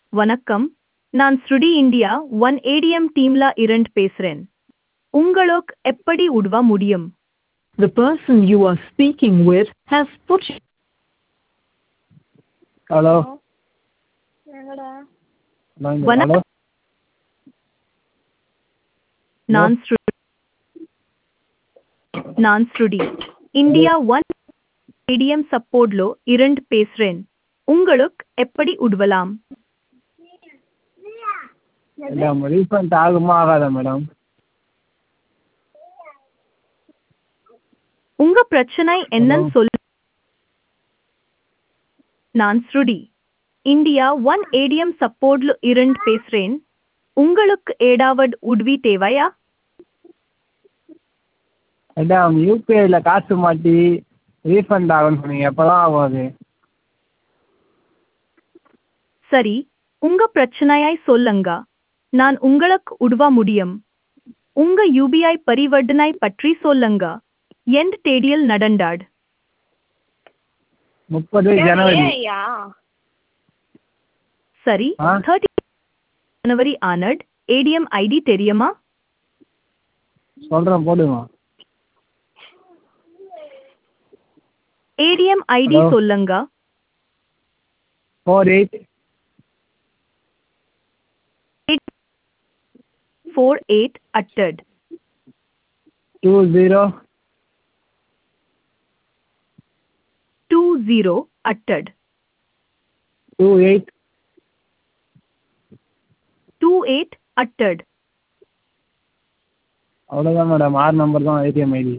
வணக்கம் நான் ஸ்ருடி இந்தியா ஒன் ஏடிஎம் டீம்ல இருந்து பேசுறேன் உங்களுக்கு எப்படி உதவ முடியும் The person you are speaking with has put you. Hello எங்கடா ஹலோ வணக்கம். நான் ஸ்ருடி நான் ஸ்ருடி இந்தியா ஒன் ஏடிஎம் சப்போர்ட்லோ இருந்து பேசுறேன் உங்களுக்கு எப்படி உதவலாம் மேடம் ரீஃபண்ட் ஆகுமா ஆகாதா மேடம் உங்க பிரச்சனை என்னன்னு சொல்லு நான் ஸ்ருடி இந்தியா ஒன் ஏடிஎம் சப்போர்ட்ல இருந்து பேசுறேன் உங்களுக்கு ஏதாவது உதவி தேவையா மேடம் யூபிஐல காசு மாட்டி ரீஃபண்ட் ஆகும்னு சொன்னீங்க எப்போதான் ஆகும் அது சரி உங்க பிரச்சனையாய் சொல்லுங்க நான் உங்களுக்கு உதவ முடியும் உங்க யூபிஐ பரிவர்த்தனை பற்றி சொல்லுங்க எந்த தேதியில் நடந்தாட் முப்பது ஜனவரி ஏய்யா சரி ஆ? தேர்ட்டி ஜனவரி ஆனட் ஏடிஎம் ஐடி தெரியுமா சொல்கிறேன் போடுங்க ஏடிஎம் ஐடி Hello? சொல்லுங்க ஃபோர் எயிட் ஃபோர் எயிட் அட்டட் டூ ஜீரோ டூ ஜீரோ அட்டட் டூ எயிட் டூ எயிட் அட்டட் அவ்வளோதான் மேடம் ஆறு நம்பர் தான் ஏடிஎம் ஐடி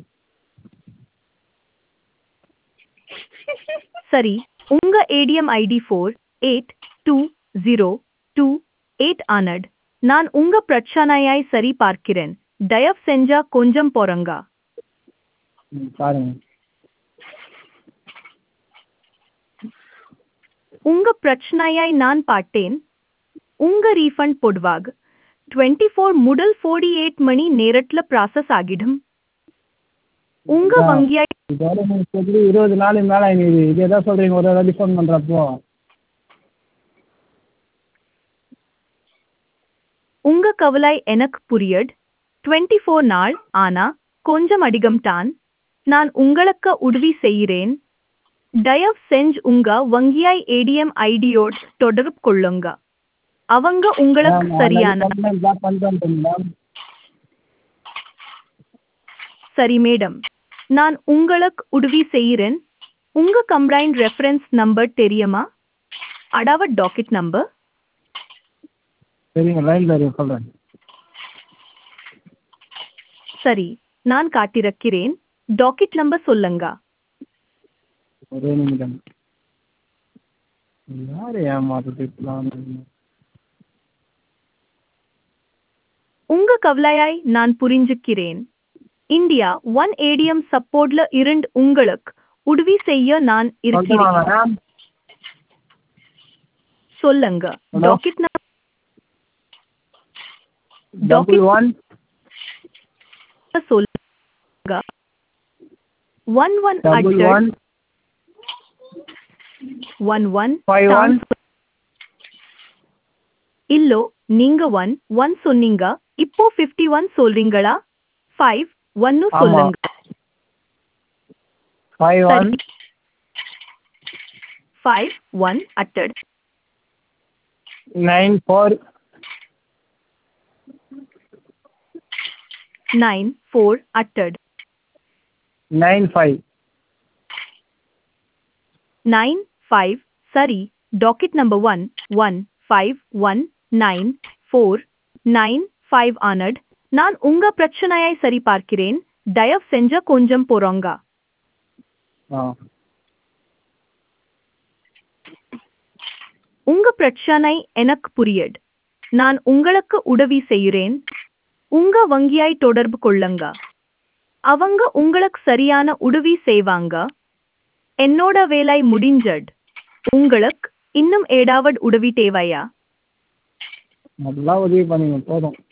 சரி உங்க ATM ID four eight two zero two eight ஆனட் நான் உங்க பிரச்சனையாய் சரி பார்க்கிறேன் தயவு செஞ்சா கொஞ்சம் போறங்க ம் பாருங்கள் உங்க பிரச்சனையாய் நான் பார்த்தேன் உங்க ரீஃபண்ட் பொதுவாக டுவெண்ட்டி ஃபோர் முதல் ஃபோர்டி எயிட் மணி நேரத்துல ப்ராசஸ் ஆகிடும் உங்க ஆ. வங்கியாய் இதோட நீங்கள் சொல்லி இருபது நாள் மேலே ஆகிடுது இதே தான் சொல்கிறீங்க ஒரு வாட்டி ஃபோன் பண்ணுறப்போ உங்க கவலை எனக்கு புரியட் டுவெண்ட்டி ஃபோர் நாள் ஆனா கொஞ்சம் அதிகம் தான் நான் உங்களுக்கு உதவி செய்கிறேன் தயவு செஞ்சு உங்க வங்கியாய் ஏடிஎம் ஐடியோட் தொடர்பு கொள்ளுங்க அவங்க உங்களுக்கு சரியான கம்ப்ளைண்ட் பண்ணிட்டு மேடம் சரி மேடம் நான் உங்களுக்கு உதவி செய்கிறேன் உங்க கம்ப்ளைண்ட் ரெஃபரன்ஸ் நம்பர் தெரியுமா அடாவட் டாக்கெட் நம்பர் சரிங்க லைனில் இருக்கு சொல்கிறேன் சரி நான் காட்டிருக்கிறேன் டாக்கெட் நம்பர் சொல்லுங்க ஒரே நிமிடம் யார் ஏமாத்துறது இப்பெல்லாம் உங்க கவலையாய் நான் புரிஞ்சுக்கிறேன் இந்தியா ஒன் ஏடிஎம் சப்போர்ட்ல இருந்து உங்களுக்கு உதவி செய்ய நான் சொல்லுமா இருக்கிறேன் மேடம் சொல்லுங்க Hello? Docket number double one சொல்லுங்க one one double one one one five one இல்லோ நீங்க ஒன் ஒன் சொன்னீங்க இப்போ ஃபிஃப்டி ஒன் சொல்றீங்களா ஃபைவ் ஒன்னு ஆமா. சொல்லுங்க ஃபைவ் ஒன் சரி ஃபைவ் ஒன் அட்டட் நைன் ஃபோர் நைன் ஃபோர் அட்டட் நைன் ஃபைவ் நைன் ஃபைவ் சரி docket number one one five one nine four nine five ஆனட் நான் உங்க பிரச்சனையை சரி பார்க்கிறேன் தயவு செஞ்ச கொஞ்சம் போறோங்க ஆ உங்க பிரச்சனை எனக்கு புரியட் நான் உங்களுக்கு உதவி செய்கிறேன் உங்க வங்கியாய் தொடர்பு கொள்ளுங்க அவங்க உங்களுக்கு சரியான உதவி செய்வாங்க என்னோட வேலை முடிஞ்சட் உங்களுக்கு இன்னும் ஏதாவது உதவி தேவையா நல்லா உதவி பண்ணீங்க போதும்